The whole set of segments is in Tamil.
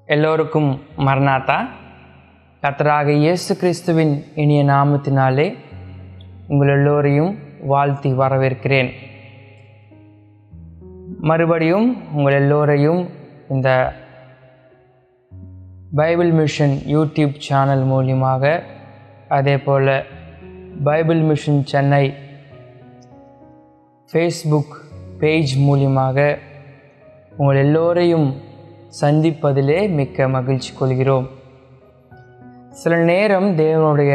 எல்லோருக்கும் மரணாத்தா கர்த்தராக இயேசு கிறிஸ்துவின் இனிய நாமத்தினாலே உங்கள் எல்லோரையும் வாழ்த்தி வரவேற்கிறேன் மறுபடியும் உங்கள் எல்லோரையும் இந்த பைபிள் மிஷன் யூடியூப் சேனல் மூலியமாக அதே போல் Bible mission Chennai Facebook page மூலியமாக உங்கள் எல்லோரையும் சந்திப்பதிலே மிக்க மகிழ்ச்சி கொள்கிறோம் சில நேரம் தேவனுடைய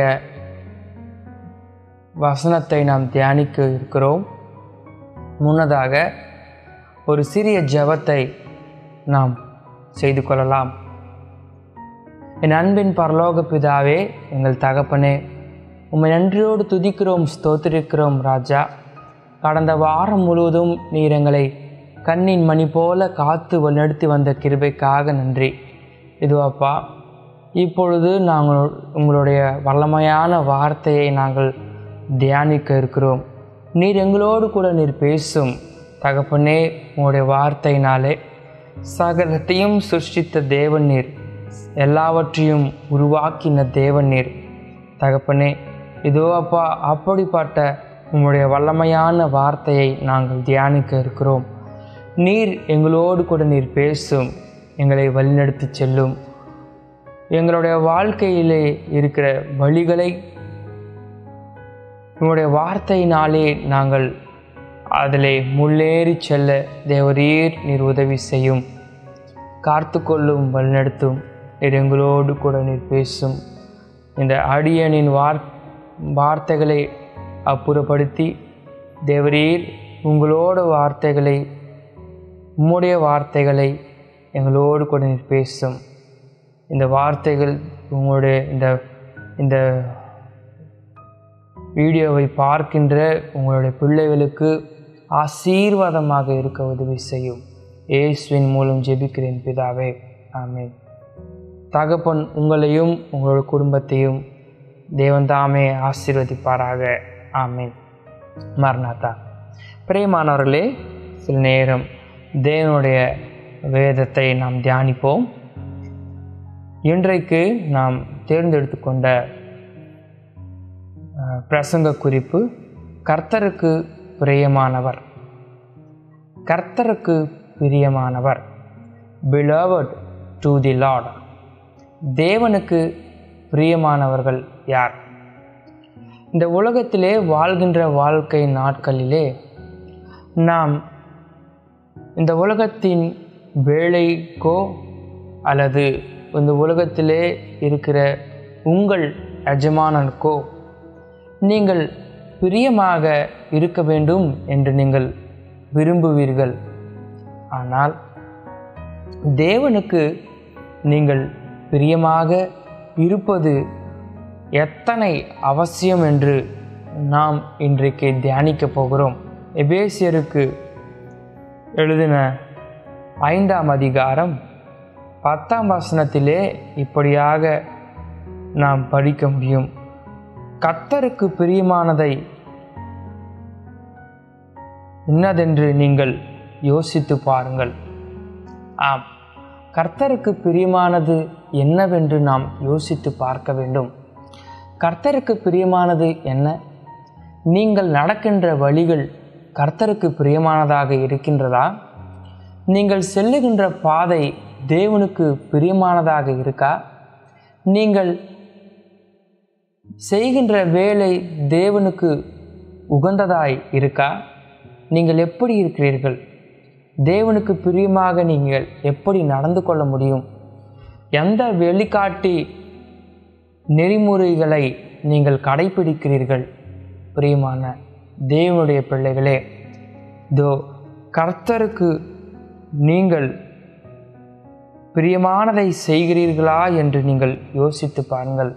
வசனத்தை நாம் தியானிக்க இருக்கிறோம் முன்னதாக ஒரு சிறிய ஜெபத்தை நாம் செய்து கொள்ளலாம் என் அன்பின் பரலோக பிதாவே எங்கள் தகப்பனே உம்மை நன்றியோடு துதிக்கிறோம் ஸ்தோத்திரிக்கிறோம் ராஜா கடந்த வாரம் முழுவதும் நீர் எங்களை கண்ணின் மணி போல காத்து வழிநடத்தி வந்த கிருபைக்காக நன்றி இதுவாப்பா இப்பொழுது நாங்கள் உங்களுடைய வல்லமையான வார்த்தையை நாங்கள் தியானிக்க இருக்கிறோம் நீர் எங்களோடு கூட நீர் பேசும் தகப்பனே உங்களுடைய வார்த்தையினாலே சகலத்தையும் சிருஷ்டித்த தேவன் நீர் எல்லாவற்றையும் உருவாக்கின தேவன் நீர் தகப்பனே இதோ அப்பா அப்படிப்பட்ட உங்களுடைய வல்லமையான வார்த்தையை நாங்கள் தியானிக்க இருக்கிறோம் நீர் எங்களோடு கூட நீர் பேசும் எங்களை வழிநடத்தி செல்லும் எங்களுடைய வாழ்க்கையிலே இருக்கிற வழிகளை உங்களுடைய வார்த்தையினாலே நாங்கள் அதிலே முள்ளேறி செல்ல தேவரீர் நீர் உதவி செய்யும் காத்து கொள்ளும் வழிநடத்தும் நீர் எங்களோடு கூட நீர் பேசும் இந்த அடியனின் வார் வார்த்தைகளை அப்புறப்படுத்தி தேவரீர் உங்களோட வார்த்தைகளை உம்முடைய வார்த்தைகளை எங்களோடு கூட நீர் பேசும் இந்த வார்த்தைகள் உங்களுடைய இந்த இந்த வீடியோவை பார்க்கின்ற உங்களுடைய பிள்ளைகளுக்கு ஆசீர்வாதமாக இருக்க உதவி செய்யும் இயேசுவின் மூலம் ஜெபிக்கிறேன் பிதாவே ஆமென் தகப்பன் உங்களையும் உங்களோட குடும்பத்தையும் தேவன் தாமே ஆசீர்வதிப்பாராக ஆமீன் மரணாத்தா பிரியமானவர்களே சில நேரம் தேவனுடைய வேதத்தை நாம் தியானிப்போம் இன்றைக்கு நாம் தேர்ந்தெடுத்து கொண்ட பிரசங்க குறிப்பு கர்த்தருக்கு பிரியமானவர் கர்த்தருக்கு பிரியமானவர் பிலவட் டு தி லார்ட் தேவனுக்கு பிரியமானவர்கள் யார் இந்த உலகத்திலே வாழ்கின்ற வாழ்க்கை நாட்களிலே நாம் இந்த உலகத்தின் வேலைக்கோ அல்லது இந்த உலகத்திலே இருக்கிற உங்கள் எஜமானனுக்கோ நீங்கள் பிரியமாக இருக்க வேண்டும் என்று நீங்கள் விரும்புவீர்கள் ஆனால் தேவனுக்கு நீங்கள் பிரியமாக இருப்பது எத்தனை அவசியம் என்று நாம் இன்றைக்கு தியானிக்க போகிறோம் எபேசியருக்கு எழுதின ஐந்தாம் அதிகாரம் பத்தாம் வசனத்திலே இப்படியாக நாம் படிக்க முடியும் கத்தருக்கு பிரியமானதை இன்னதென்று நீங்கள் யோசித்து பாருங்கள் ஆம் கர்த்தருக்கு பிரியமானது என்னவென்று நாம் யோசித்து பார்க்க வேண்டும் கர்த்தருக்கு பிரியமானது என்ன நீங்கள் நடக்கின்ற வழிகள் கர்த்தருக்கு பிரியமானதாக இருக்கின்றதா நீங்கள் செல்லுகின்ற பாதை தேவனுக்கு பிரியமானதாக இருக்கா நீங்கள் செய்கின்ற வேலை தேவனுக்கு உகந்ததாய் இருக்கா நீங்கள் எப்படி இருக்கிறீர்கள் தேவனுக்கு பிரியமாக நீங்கள் எப்படி நடந்து கொள்ள முடியும் எந்த வெளிக்காட்டி நெறிமுறைகளை நீங்கள் கடைபிடிக்கிறீர்கள் பிரியமான தேவனுடைய பிள்ளைகளே தோ கர்த்தருக்கு நீங்கள் பிரியமானதை செய்கிறீர்களா என்று நீங்கள் யோசித்து பாருங்கள்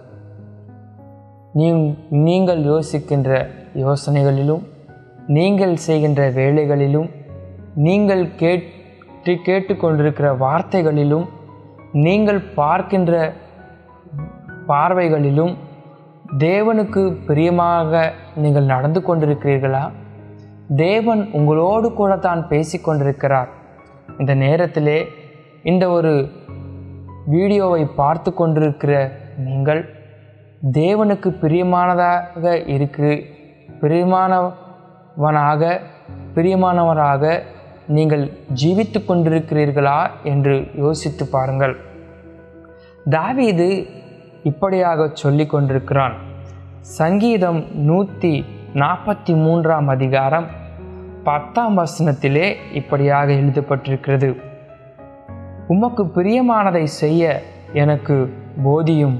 நீங்கள் யோசிக்கின்ற யோசனைகளிலும் நீங்கள் செய்கின்ற வேலைகளிலும் நீங்கள் கேட்டு கேட்டுக்கொண்டிருக்கிற வார்த்தைகளிலும் நீங்கள் பார்க்கின்ற பார்வைகளிலும் தேவனுக்கு பிரியமாக நீங்கள் நடந்து கொண்டிருக்கிறீர்களா தேவன் உங்களோடு கூட தான் பேசிக்கொண்டிருக்கிறார் இந்த நேரத்திலே இந்த ஒரு வீடியோவை பார்த்து கொண்டிருக்கிற நீங்கள் தேவனுக்கு பிரியமானதாக இருக்கு பிரியமானவனாக பிரியமானவராக நீங்கள் ஜீவித்து கொண்டிருக்கிறீர்களா என்று யோசித்து பாருங்கள் தாவீது இப்படியாக சொல்லி கொண்டிருக்கிறான் சங்கீதம் நூற்றி நாற்பத்தி மூன்றாம் அதிகாரம் பத்தாம் வசனத்திலே இப்படியாக எழுதப்பட்டிருக்கிறது உமக்கு பிரியமானதை செய்ய எனக்கு போதியும்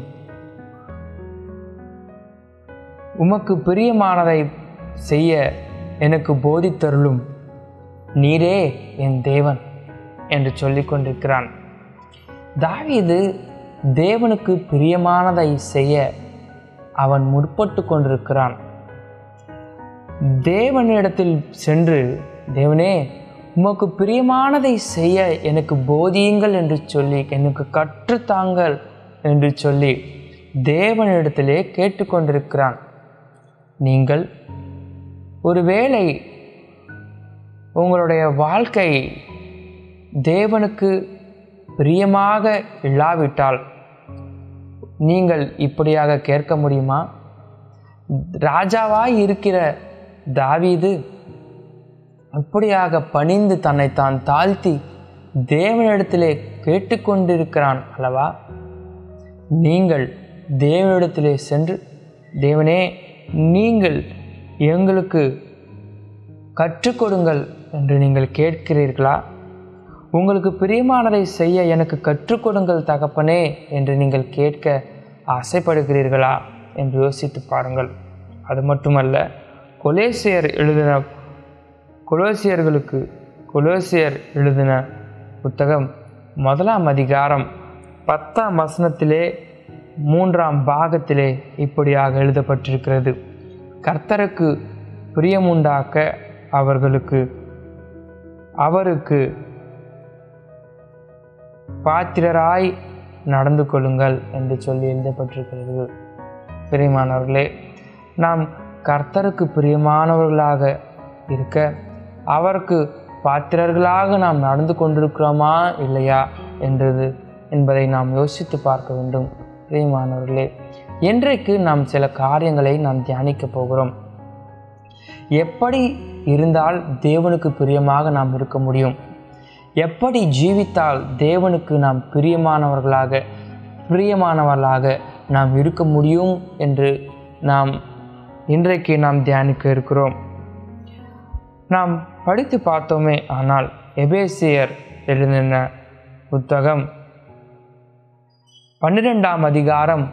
உமக்கு பிரியமானதை செய்ய எனக்கு போதித்தருளும் நீரே என் தேவன் என்று சொல்லிக் கொண்டிருக்கிறான் தாவீது தேவனுக்கு பிரியமானதை செய்ய அவன் முற்பட்டு கொண்டிருக்கிறான் தேவனிடத்தில் சென்று தேவனே உமக்கு பிரியமானதை செய்ய எனக்கு போதியுங்கள் என்று சொல்லி எனக்கு கற்றுத்தாங்கள் என்று சொல்லி தேவனிடத்திலே கேட்டுக்கொண்டிருக்கிறான் நீங்கள் ஒருவேளை உங்களுடைய வாழ்க்கை தேவனுக்கு பிரியமாக இல்லாவிட்டால் நீங்கள் இப்படியாக கேட்க முடியுமா ராஜாவாய் இருக்கிற தாவீது அப்படியாக பணிந்து தன்னை தான் தாழ்த்தி தேவனிடத்திலே கேட்டுக்கொண்டிருக்கிறான் அல்லவா நீங்கள் தேவனிடத்திலே சென்று தேவனே நீங்கள் எங்களுக்கு கற்றுக் கொடுங்கள் என்று நீங்கள் கேட்கிறீர்களா உங்களுக்கு பிரியமானதை செய்ய எனக்கு கற்றுக் கொடுங்கள் தகப்பனே என்று நீங்கள் கேட்க ஆசைப்படுகிறீர்களா என்று யோசித்து பாருங்கள் அது மட்டுமல்ல கொலேசியர் எழுதின கொலோசியர்களுக்கு கொலோசியர் எழுதின புத்தகம் முதலாம் அதிகாரம் பத்தாம் வசனத்திலே மூன்றாம் பாகத்திலே இப்படியாக எழுதப்பட்டிருக்கிறது கர்த்தருக்கு பிரியமுண்டாக்க அவர்களுக்கு அவருக்கு பாத்திரராய் நடந்து கொள்ளுங்கள் என்று சொல்லி எழுதப்பட்டிருக்கிறது பிரியமானவர்களே நாம் கர்த்தருக்கு பிரியமானவர்களாக இருக்க அவருக்கு பாத்திரர்களாக நாம் நடந்து கொண்டிருக்கிறோமா இல்லையா என்றது என்பதை நாம் யோசித்து பார்க்க வேண்டும் பிரியமானவர்களே இன்றைக்கு நாம் சில காரியங்களை நாம் தியானிக்க போகிறோம் எப்படி இருந்தால் தேவனுக்கு பிரியமாக நாம் இருக்க முடியும் எப்படி ஜீவித்தால் தேவனுக்கு நாம் பிரியமானவர்களாக பிரியமானவர்களாக நாம் இருக்க முடியும் என்று நாம் இன்றைக்கு நாம் தியானிக்க இருக்கிறோம் நாம் படித்து பார்த்தோமே ஆனால் எபேசியர் எழுதின புத்தகம் பன்னிரெண்டாம் அதிகாரம்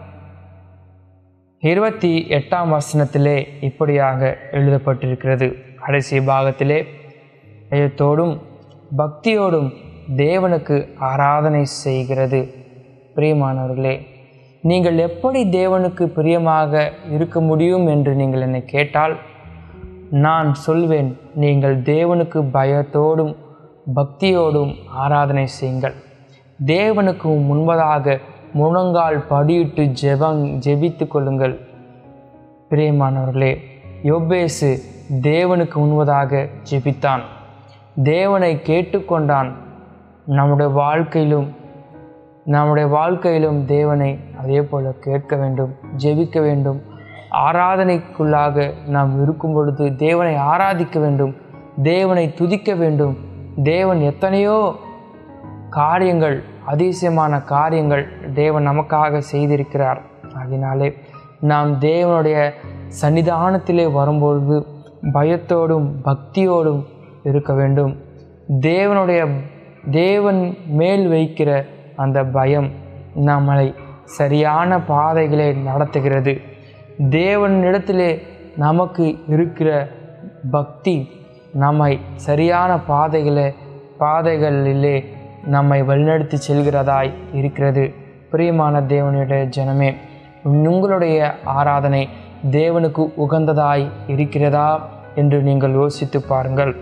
இருபத்தி எட்டாம் வசனத்திலே இப்படியாக எழுதப்பட்டிருக்கிறது கடைசி பாகத்திலே பயத்தோடும் பக்தியோடும் தேவனுக்கு ஆராதனை செய்கிறது பிரியமானவர்களே நீங்கள் எப்படி தேவனுக்கு பிரியமாக இருக்க முடியும் என்று நீங்கள் என்னை கேட்டால் நான் சொல்வேன் நீங்கள் தேவனுக்கு பயத்தோடும் பக்தியோடும் ஆராதனை செய்யுங்கள் தேவனுக்கு முன்பதாக முழங்கால் படியிட்டு ஜெபங் ஜெபித்து கொள்ளுங்கள் பிரியமானவர்களே யோபேசு தேவனுக்கு முன்பதாக ஜெபித்தான் தேவனை கேட்டுக்கொண்டான் நம்முடைய வாழ்க்கையிலும் நம்முடைய வாழ்க்கையிலும் தேவனை அதே போல கேட்க வேண்டும் ஜெபிக்க வேண்டும் ஆராதனைக்குள்ளாக நாம் இருக்கும் பொழுது தேவனை ஆராதிக்க வேண்டும் தேவனை துதிக்க வேண்டும் தேவன் எத்தனையோ காரியங்கள் அதிசயமான காரியங்கள் தேவன் நமக்காக செய்திருக்கிறார் அதனாலே நாம் தேவனுடைய சன்னிதானத்திலே வரும்பொழுது பயத்தோடும் பக்தியோடும் இருக்க வேண்டும் தேவனுடைய தேவன் மேல் வைக்கிற அந்த பயம் நம்மளை சரியான பாதைகளை நடத்துகிறது தேவனிடத்திலே நமக்கு இருக்கிற பக்தி நம்மை சரியான பாதைகளை பாதைகளிலே நம்மை வழிநடத்தி செல்கிறதாய் இருக்கிறது பிரியமான தேவனுடைய ஜனமே உங்களுடைய ஆராதனை தேவனுக்கு உகந்ததாய் இருக்கிறதா என்று நீங்கள் யோசித்து பாருங்கள்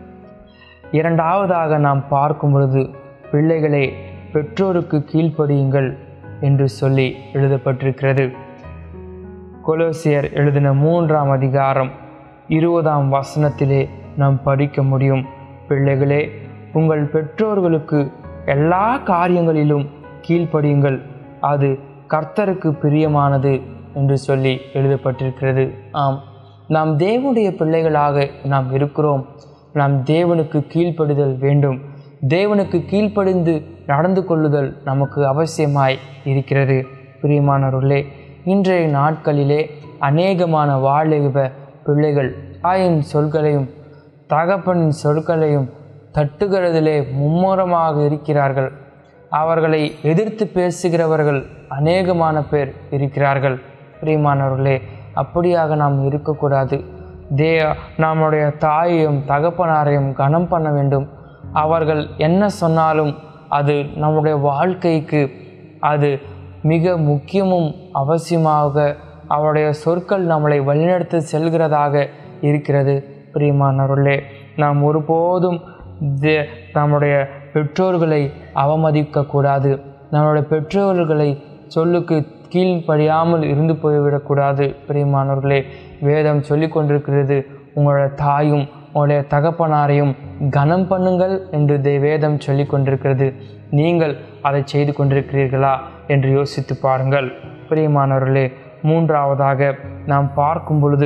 இரண்டாவதாக நாம் பார்க்கும் பொழுது பிள்ளைகளே பெற்றோருக்கு கீழ்ப்படியுங்கள் என்று சொல்லி எழுதப்பட்டிருக்கிறது கொலோசியர் எழுதின மூன்றாம் அதிகாரம் இருபதாம் வசனத்திலே நாம் படிக்க முடியும் பிள்ளைகளே உங்கள் பெற்றோர்களுக்கு எல்லா காரியங்களிலும் கீழ்ப்படியுங்கள் அது கர்த்தருக்கு பிரியமானது என்று சொல்லி எழுதப்பட்டிருக்கிறது ஆம் நாம் தேவனுடைய பிள்ளைகளாக நாம் இருக்கிறோம் நாம் தேவனுக்கு கீழ்ப்படிதல் வேண்டும் தேவனுக்கு கீழ்ப்படிந்து நடந்து கொள்ளுதல் நமக்கு அவசியமாய் இருக்கிறது பிரியமானவர்களே இன்றைய நாட்களிலே அநேகமான வாழிப பிள்ளைகள் தாயின் சொல்களையும் தகப்பனின் சொற்களையும் தட்டுகிறதிலே மும்முரமாக இருக்கிறார்கள் அவர்களை எதிர்த்து பேசுகிறவர்கள் அநேகமான பேர் இருக்கிறார்கள் பிரியமானவர்களே அப்படியாக நாம் இருக்கக்கூடாது தே நம்முடைய தாயையும் தகப்பனாரையும் கனம் பண்ண வேண்டும் அவர்கள் என்ன சொன்னாலும் அது நம்முடைய வாழ்க்கைக்கு அது மிக முக்கியமும் அவசியமாக அவருடைய சொற்கள் நம்மளை வழிநடத்தி செல்கிறதாக இருக்கிறது பிரியமானவர்களே நாம் ஒருபோதும் தே நம்முடைய பெற்றோர்களை அவமதிக்கக்கூடாது நம்முடைய பெற்றோர்களை சொல்லுக்கு கீழ்ப்படியாமல் இருந்து போய்விடக்கூடாது பிரியமானவர்களே வேதம் சொல்லி கொண்டிருக்கிறது உங்களோட தாயும் உங்களுடைய தகப்பனாரையும் கனம் பண்ணுங்கள் என்று தே வேதம் சொல்லி கொண்டிருக்கிறது நீங்கள் அதை செய்து கொண்டிருக்கிறீர்களா என்று யோசித்து பாருங்கள் பிரியமானவர்களே மூன்றாவதாக நாம் பார்க்கும் பொழுது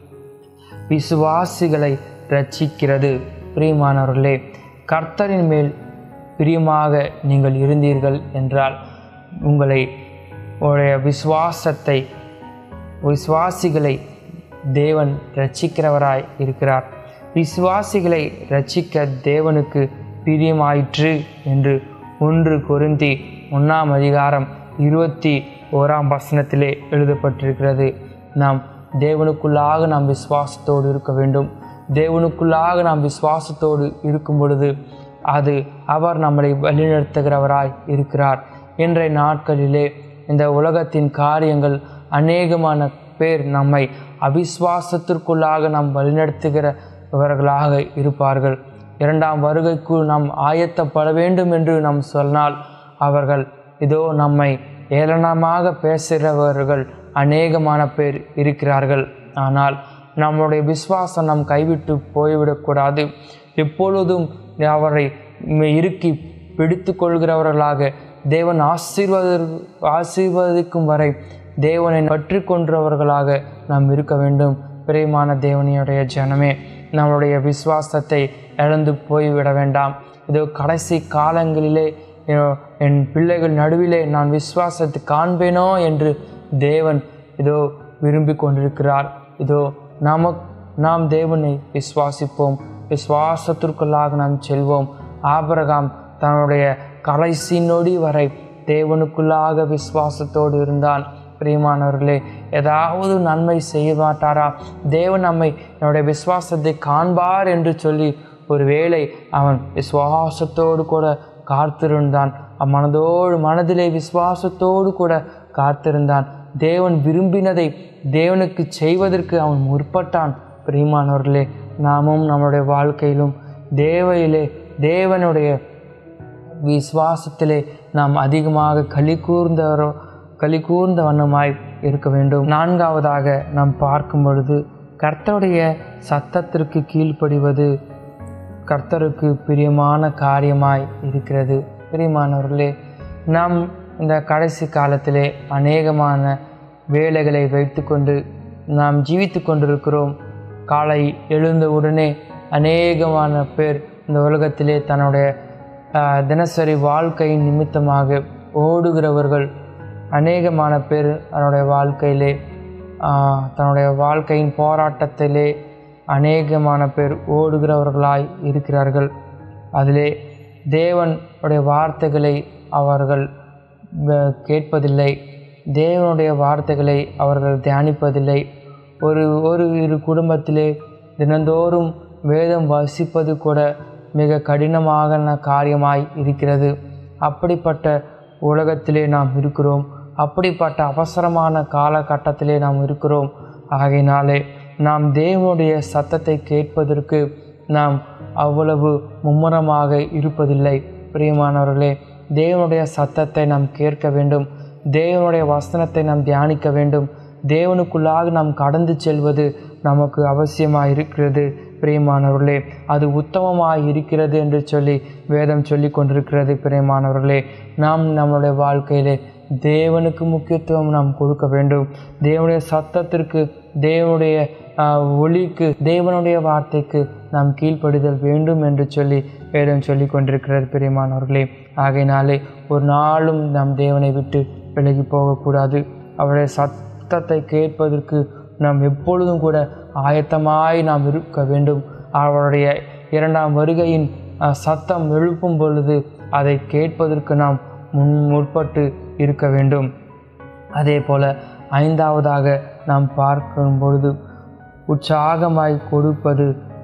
விசுவாசிகளை ரட்சிக்கிறது பிரியமானவர்களே கர்த்தரின் மேல் பிரியமாக நீங்கள் இருந்தீர்கள் என்றால் உங்களை உடைய விசுவாசத்தை விசுவாசிகளை தேவன் ரட்சிக்கிறவராய் இருக்கிறார் விசுவாசிகளை ரட்சிக்க தேவனுக்கு பிரியமாயிற்று என்று ஒன்று கொருந்தி ஒன்றாம் அதிகாரம் இருபத்தி ஓராம் வசனத்திலே எழுதப்பட்டிருக்கிறது நாம் தேவனுக்குள்ளாக நாம் விசுவாசத்தோடு இருக்க வேண்டும் தேவனுக்குள்ளாக நாம் விசுவாசத்தோடு இருக்கும் பொழுது அது அவர் நம்மளை வழிநடத்துகிறவராய் இருக்கிறார் இன்றைய நாட்களிலே இந்த உலகத்தின் காரியங்கள் அநேகமான பேர் நம்மை அவிஸ்வாசத்திற்குள்ளாக நாம் வழிநடத்துகிறவர்களாக இருப்பார்கள் இரண்டாம் வருகைக்கு நாம் ஆயத்தப்பட வேண்டும் என்று நாம் சொன்னால் அவர்கள் இதோ நம்மை ஏளனமாக பேசுகிறவர்கள் அநேகமான பேர் இருக்கிறார்கள் ஆனால் நம்முடைய விசுவாசம் நம் கைவிட்டு போய்விடக்கூடாது எப்பொழுதும் அவரை இறுக்கி பிடித்து கொள்கிறவர்களாக தேவன் ஆசீர்வாத ஆசீர்வதிக்கும் வரை தேவனை பற்றி கொன்றவர்களாக நாம் இருக்க வேண்டும் பிரியமான தேவனியுடைய ஜனமே நம்முடைய விசுவாசத்தை இழந்து போய்விட வேண்டாம் இதோ கடைசி காலங்களிலே என் பிள்ளைகள் நடுவிலே நான் விசுவாசத்தை காண்பேனோ என்று தேவன் இதோ விரும்பி கொண்டிருக்கிறார் இதோ நமக் நாம் தேவனை விசுவாசிப்போம் விசுவாசத்திற்குள்ளாக நாம் செல்வோம் ஆபரகாம் தன்னுடைய கடைசி நொடி வரை தேவனுக்குள்ளாக விசுவாசத்தோடு இருந்தான் பிரியமானவர்களே ஏதாவது நன்மை செய்ய மாட்டாரா தேவன் நம்மை என்னுடைய விசுவாசத்தை காண்பார் என்று சொல்லி ஒருவேளை அவன் விசுவாசத்தோடு கூட காத்திருந்தான் மனதோடு மனதிலே விசுவாசத்தோடு கூட காத்திருந்தான் தேவன் விரும்பினதை தேவனுக்கு செய்வதற்கு அவன் முற்பட்டான் பிரியமானவர்களே நாமும் நம்முடைய வாழ்க்கையிலும் தேவையிலே தேவனுடைய விசுவாசத்திலே நாம் அதிகமாக களி கூர்ந்தவரோ களி கூர்ந்த வண்ணமாய் இருக்க வேண்டும் நான்காவதாக நாம் பார்க்கும் பொழுது கர்த்தருடைய சத்தத்திற்கு கீழ்ப்படிவது கர்த்தருக்கு பிரியமான காரியமாய் இருக்கிறது பிரியமானவர்களே நாம் இந்த கடைசி காலத்திலே அநேகமான வேலைகளை வைத்துக்கொண்டு நாம் ஜீவித்து கொண்டிருக்கிறோம் காலை எழுந்தவுடனே அநேகமான பேர் இந்த உலகத்திலே தன்னுடைய தினசரி வாழ்க்கை நிமித்தமாக ஓடுகிறவர்கள் அநேகமான பேர் தன்னுடைய வாழ்க்கையிலே தன்னுடைய வாழ்க்கையின் போராட்டத்திலே அநேகமான பேர் ஓடுகிறவர்களாய் இருக்கிறார்கள் அதிலே தேவனுடைய வார்த்தைகளை அவர்கள் கேட்பதில்லை தேவனுடைய வார்த்தைகளை அவர்கள் தியானிப்பதில்லை ஒரு ஒரு இரு குடும்பத்திலே தினந்தோறும் வேதம் வசிப்பது கூட மிக கடினமான காரியமாய் இருக்கிறது அப்படிப்பட்ட உலகத்திலே நாம் இருக்கிறோம் அப்படிப்பட்ட அவசரமான காலகட்டத்திலே நாம் இருக்கிறோம் ஆகையினாலே நாம் தேவனுடைய சத்தத்தை கேட்பதற்கு நாம் அவ்வளவு மும்முரமாக இருப்பதில்லை பிரியமானவர்களே தேவனுடைய சத்தத்தை நாம் கேட்க வேண்டும் தேவனுடைய வசனத்தை நாம் தியானிக்க வேண்டும் தேவனுக்குள்ளாக நாம் கடந்து செல்வது நமக்கு அவசியமாக இருக்கிறது பிரியமானவர்களே அது உத்தமமாய் இருக்கிறது என்று சொல்லி வேதம் சொல்லி கொண்டிருக்கிறது பிரியமானவர்களே நாம் நம்முடைய வாழ்க்கையிலே தேவனுக்கு முக்கியத்துவம் நாம் கொடுக்க வேண்டும் தேவனுடைய சத்தத்திற்கு தேவனுடைய ஆஹ், ஒளிக்கு தேவனுடைய வார்த்தைக்கு நாம் கீழ்ப்படிதல் வேண்டும் என்று சொல்லி வேதம் சொல்லி கொண்டிருக்கிறது பிரியமானவர்களே ஆகையினாலே ஒரு நாளும் நாம் தேவனை விட்டு விலகி போகக்கூடாது அவருடைய சத்தத்தை கேட்பதற்கு நாம் எப்பொழுதும் கூட ஆயத்தமாய் நாம் இருக்க வேண்டும் அவருடைய இரண்டாம் வருகையின் அஹ், சத்தம் எழுப்பும் பொழுது அதை கேட்பதற்கு நாம் முன் முற்பட்டு இருக்க வேண்டும் அதே போல ஐந்தாவதாக நாம் பார்க்கும் பொழுது உற்சாகமாய் கொடுப்பது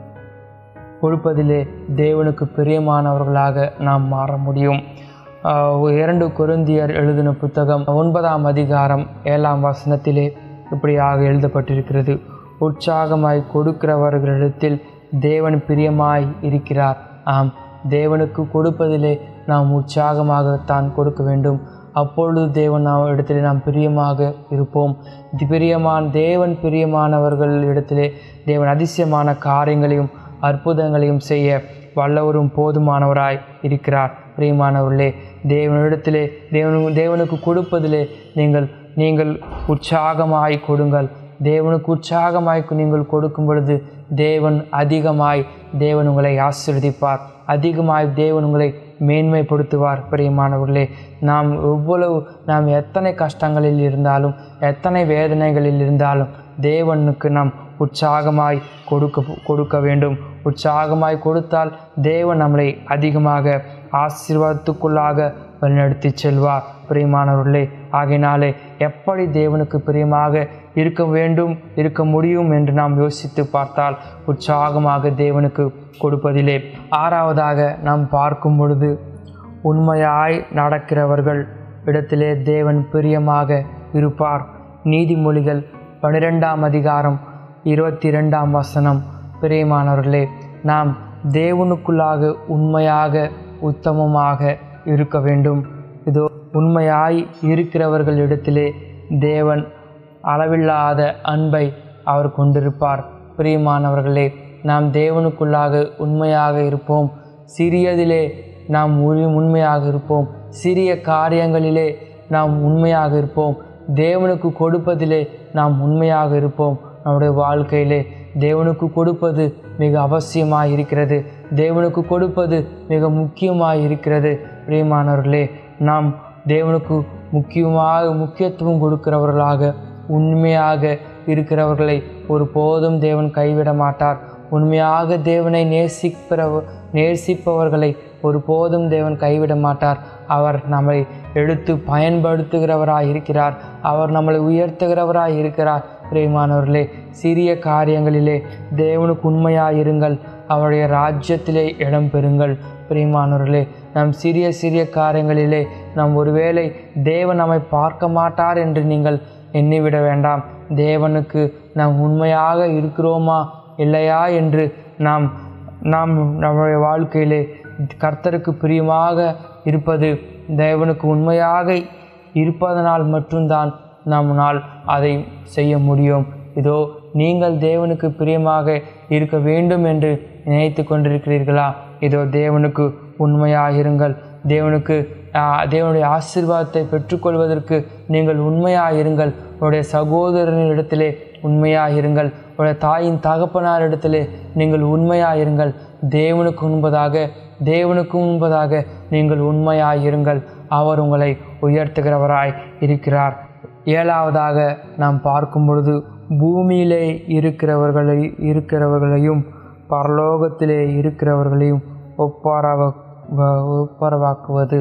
கொடுப்பதிலே தேவனுக்கு பிரியமானவர்களாக நாம் மாற முடியும் ஆஹ் இரண்டு கொருந்தியர் எழுதின புத்தகம் ஒன்பதாம் அதிகாரம் ஏழாம் வசனத்திலே இப்படியாக எழுதப்பட்டிருக்கிறது உற்சாகமாய் கொடுக்கிறவர்களிடத்தில் தேவன் பிரியமாய் இருக்கிறார் ஆம் தேவனுக்கு கொடுப்பதிலே நாம் உற்சாகமாகத்தான் கொடுக்க வேண்டும் அப்பொழுது தேவன் நாம் இடத்திலே நாம் பிரியமாக இருப்போம் இது பிரியமான் தேவன் பிரியமானவர்கள் இடத்திலே தேவன் அதிசயமான காரியங்களையும் அற்புதங்களையும் செய்ய வல்லவரும் போதுமானவராய் இருக்கிறார் பிரியமானவர்களே தேவனிடத்திலே தேவனு தேவனுக்கு கொடுப்பதிலே நீங்கள் நீங்கள் உற்சாகமாய் கொடுங்கள் தேவனுக்கு உற்சாகமாய் நீங்கள் கொடுக்கும் பொழுது தேவன் அதிகமாய் தேவன் உங்களை ஆசீர்வதிப்பார் அதிகமாய் தேவன் உங்களை மேன்மைப்படுத்துவார் பிரியமானவர்களே நாம் எவ்வளவு நாம் எத்தனை கஷ்டங்களில் இருந்தாலும் எத்தனை வேதனைகளில் இருந்தாலும் தேவனுக்கு நாம் உற்சாகமாய் கொடுக்க கொடுக்க வேண்டும் உற்சாகமாய் கொடுத்தால் தேவன் நம்மளை அதிகமாக ஆசீர்வாதத்துக்குள்ளாக வழிநடத்தி செல்வார் பிரியமானவர்களே ஆகையினாலே எப்படி தேவனுக்கு பிரியமாக இருக்க வேண்டும் இருக்க முடியும் என்று நாம் யோசித்து பார்த்தால் உற்சாகமாக தேவனுக்கு கொடுப்பதிலே ஆறாவதாக நாம் பார்க்கும் பொழுது உண்மையாய் நடக்கிறவர்கள் இடத்திலே தேவன் பிரியமாக இருப்பார் நீதிமொழிகள் பன்னிரெண்டாம் அதிகாரம் இருபத்தி ரெண்டாம் வசனம் பிரியமானவர்களே நாம் தேவனுக்குள்ளாக உண்மையாக உத்தமமாக இருக்க வேண்டும் இதோ உண்மையாய் இருக்கிறவர்களிடத்திலே தேவன் அளவில்லாத அன்பை அவர் கொண்டிருப்பார் பிரியமானவர்களே நாம் தேவனுக்குள்ளாக உண்மையாக இருப்போம் சிறியதிலே நாம் உரி- உண்மையாக இருப்போம் சிறிய காரியங்களிலே நாம் உண்மையாக இருப்போம் தேவனுக்கு கொடுப்பதிலே நாம் உண்மையாக இருப்போம் நம்முடைய வாழ்க்கையிலே தேவனுக்கு கொடுப்பது மிக அவசியமாக இருக்கிறது தேவனுக்கு கொடுப்பது மிக முக்கியமாக இருக்கிறது பிரியமானவர்களே நாம் தேவனுக்கு முக்கியமாக முக்கியத்துவம் கொடுக்கிறவர்களாக உண்மையாக இருக்கிறவர்களை ஒரு போதும் தேவன் கைவிட மாட்டார் உண்மையாக தேவனை நேசிக்கிறவ நேசிப்பவர்களை ஒரு போதும் தேவன் கைவிட மாட்டார் அவர் நம்மை எடுத்து பயன்படுத்துகிறவராய் இருக்கிறார் அவர் நம்மளை உயர்த்துகிறவராய் இருக்கிறார் பிரியமானவர்களே சிறிய காரியங்களிலே தேவனுக்கு உண்மையாக இருங்கள் அவருடைய ராஜ்யத்திலே இடம் பெறுங்கள் பிரியமானவர்களே நம் சிறிய சிறிய காரியங்களிலே நாம் ஒருவேளை தேவன் நம்மை பார்க்க மாட்டார் என்று நீங்கள் எண்ணிவிட வேண்டாம் தேவனுக்கு நாம் உண்மையாக இருக்கிறோமா இல்லையா என்று நாம் நாம் நம்முடைய வாழ்க்கையிலே கர்த்தருக்கு பிரியமாக இருப்பது தேவனுக்கு உண்மையாக இருப்பதனால் மட்டும்தான் நம்மால் அதை செய்ய முடியும் இதோ நீங்கள் தேவனுக்கு பிரியமாக இருக்க வேண்டும் என்று நினைத்து கொண்டிருக்கிறீர்களா இதோ தேவனுக்கு உண்மையாக இருங்கள் தேவனுக்கு ஆஹ், தேவனுடைய ஆசீர்வாதத்தை பெற்றுக்கொள்வதற்கு நீங்கள் உண்மையாக இருங்கள் உங்களுடைய சகோதரனின் இடத்திலே உண்மையாக இருங்கள் உங்களுடைய தாயின் தகப்பனார் இடத்திலே நீங்கள் உண்மையாக இருங்கள் தேவனுக்கு முன்பதாக தேவனுக்கு முன்பதாக நீங்கள் உண்மையாக இருங்கள் அவர் உங்களை உயர்த்துகிறவராய் இருக்கிறார் ஏழாவதாக நாம் பார்க்கும் பொழுது பூமியிலே இருக்கிறவர்களை இருக்கிறவர்களையும் பரலோகத்திலே இருக்கிறவர்களையும் ஒப்பாரவ வ- ஒப்பாரவாக்குவது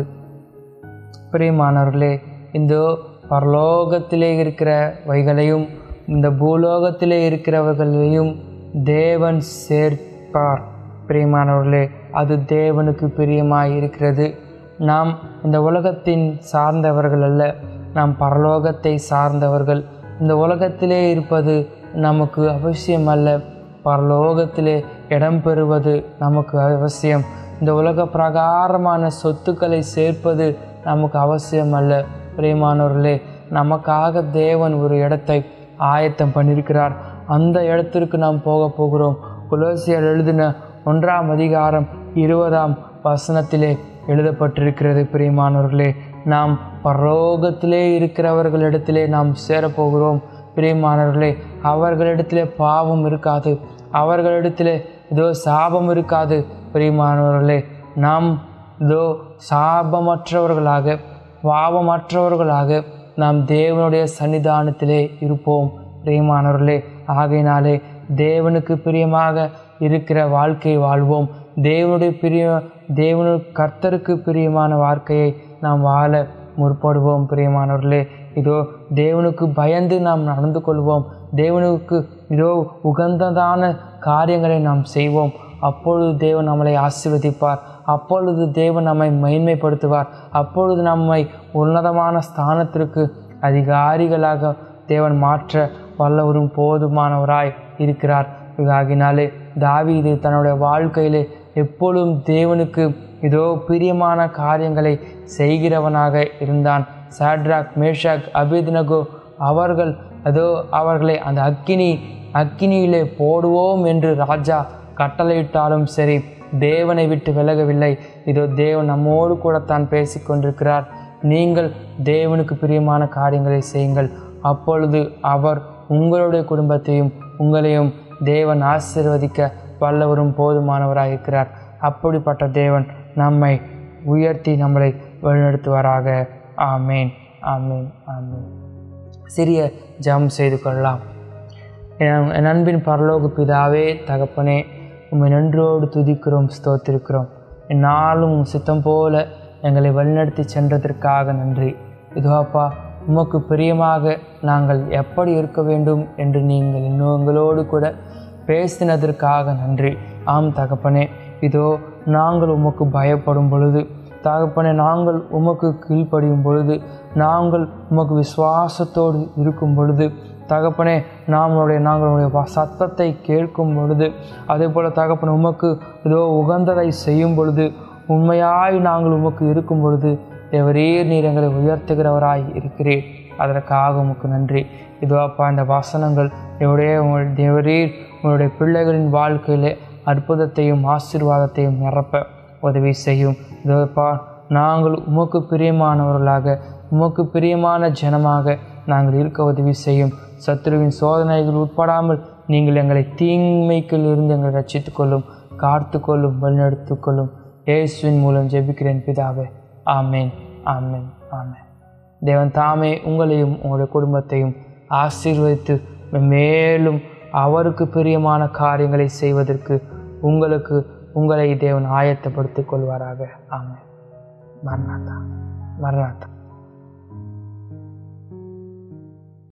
பிரியமானவர்களே இந்த பரலோகத்திலே இருக்கிறவைகளையும் இந்த பூலோகத்திலே இருக்கிறவர்களையும் தேவன் சேர்ப்பார் பிரியமானவர்களே அது தேவனுக்கு பிரியமாய் இருக்கிறது நாம் இந்த உலகத்தின் சார்ந்தவர்கள் அல்ல நாம் பரலோகத்தை சார்ந்தவர்கள் இந்த உலகத்திலே இருப்பது நமக்கு அவசியம் அல்ல பரலோகத்திலே இடம் பெறுவது நமக்கு அவசியம் இந்த உலக பிரகாரமான சொத்துக்களை சேர்ப்பது நமக்கு அவசியம் அல்ல பிரியமானவர்களே நமக்காக தேவன் ஒரு இடத்தை ஆயத்தம் பண்ணியிருக்கிறார் அந்த இடத்திற்கு நாம் போக போகிறோம் குலோசியர் எழுதின ஒன்றாம் அதிகாரம் இருபதாம் வசனத்திலே எழுதப்பட்டிருக்கிறது பிரியமானவர்களே நாம் பரலோகத்திலே இருக்கிறவர்களிடத்திலே நாம் சேரப்போகிறோம் பிரியமானவர்களே அவர்களிடத்திலே பாவம் இருக்காது அவர்களிடத்திலே இதோ சாபம் இருக்காது பிரியமானவர்களே நாம் இதோ சாபமற்றவர்களாக பாவமற்றவர்களாக நாம் தேவனுடைய சன்னிதானத்திலே இருப்போம் பிரியமானவர்களே ஆகையினாலே தேவனுக்கு பிரியமாக இருக்கிற வாழ்க்கையை வாழ்வோம் தேவனுடைய பிரிய தேவனு கர்த்தருக்கு பிரியமான வாழ்க்கையை நாம் வாழ முற்படுவோம் பிரியமானவர்களே இதோ தேவனுக்கு பயந்து நாம் நடந்து கொள்வோம் தேவனுக்கு இதோ உகந்ததான காரியங்களை நாம் செய்வோம் அப்பொழுது தேவன் நம்மளை ஆசீர்வதிப்பார் அப்பொழுது தேவன் நம்மை மேன்மைப்படுத்துவார் அப்பொழுது நம்மை உன்னதமான ஸ்தானத்திற்கு அதிகாரிகளாக தேவன் மாற்ற வல்லவரும் போதுமானவராய் இருக்கிறார் ஆகினாலே தாவீது தன்னுடைய வாழ்க்கையிலே எப்பொழுதும் தேவனுக்கு இதோ பிரியமான காரியங்களை செய்கிறவனாக இருந்தான் சாட்ராக் மேஷாக் அபித்னகோ அவர்கள் அதோ அவர்களை அந்த அக்கினி அக்கினியிலே போடுவோம் என்று ராஜா கட்டளையிட்டாலும் சரி தேவனை விட்டு விலகவில்லை இதோ தேவன் நம்மோடு கூட தான் பேசிக்கொண்டிருக்கிறார் நீங்கள் தேவனுக்கு பிரியமான காரியங்களை செய்யுங்கள் அப்பொழுது அவர் உங்களுடைய குடும்பத்தையும் உங்களையும் தேவன் ஆசீர்வதிக்க வல்லவரும் போதுமானவராக இருக்கிறார் அப்படிப்பட்ட தேவன் நம்மை உயர்த்தி நம்மளை வழிநடத்துவாராக ஆமேன் ஆமேன் ஆமேன் சிறிய ஜம் செய்து கொள்ளலாம் என் என் அன்பின் பரலோக பிதாவே தகப்பனே உம்மை நன்றோடு துதிக்கிறோம் ஸ்தோத்திருக்கிறோம் என்னாலும் உம் சித்தம் போல எங்களை வழிநடத்தி சென்றதற்காக நன்றி இதுவாப்பா உமக்கு பிரியமாக நாங்கள் எப்படி இருக்க வேண்டும் என்று நீங்கள் இன்னும் எங்களோடு கூட பேசினதற்காக நன்றி ஆம் தகப்பனே இதோ நாங்கள் உமக்கு பயப்படும் பொழுது தகப்பனே நாங்கள் உமக்கு கீழ்ப்படியும் பொழுது நாங்கள் உமக்கு விசுவாசத்தோடு இருக்கும் பொழுது தகப்பனே நாமளுடைய நாங்களுடைய வ- சத்தத்தை கேட்கும் பொழுது அதே போல் தகப்பனே உமக்கு இதோ உகந்ததை செய்யும் பொழுது உண்மையாய் நாங்கள் உமக்கு இருக்கும் பொழுது தேவரீர் நீர் எங்களை உயர்த்துகிறவராய் இருக்கிறீர் அதற்காக உமக்கு நன்றி இதோ அப்பா இந்த வசனங்கள் என்னுடைய உங்கள் தேவரீர் உங்களுடைய பிள்ளைகளின் வாழ்க்கையிலே அற்புதத்தையும் ஆசீர்வாதத்தையும் நிரப்ப உதவி செய்யும் இதோப்பா நாங்கள் உமக்கு பிரியமானவர்களாக உமக்கு பிரியமான ஜனமாக நாங்கள் இருக்க உதவி செய்யும் சத்துருவின் சோதனைகள் உட்படாமல் நீங்கள் எங்களை தீமைக்கில் இருந்து எங்களை ரட்சித்துக் கொள்ளும் காத்து கொள்ளும் வழிநடத்திக் கொள்ளும் இயேசுவின் மூலம் ஜெபிக்கிறேன் பிதாவே ஆமேன் ஆமேன் ஆமேன் தேவன் தாமே உங்களையும் உங்களுடைய குடும்பத்தையும் ஆசீர்வதித்து மேலும் அவருக்கு பிரியமான காரியங்களை செய்வதற்கு உங்களுக்கு உங்களை தேவன் ஆயத்தப்படுத்திக் கொள்வாராக ஆமென் மரணாத்தா மரணாத்தா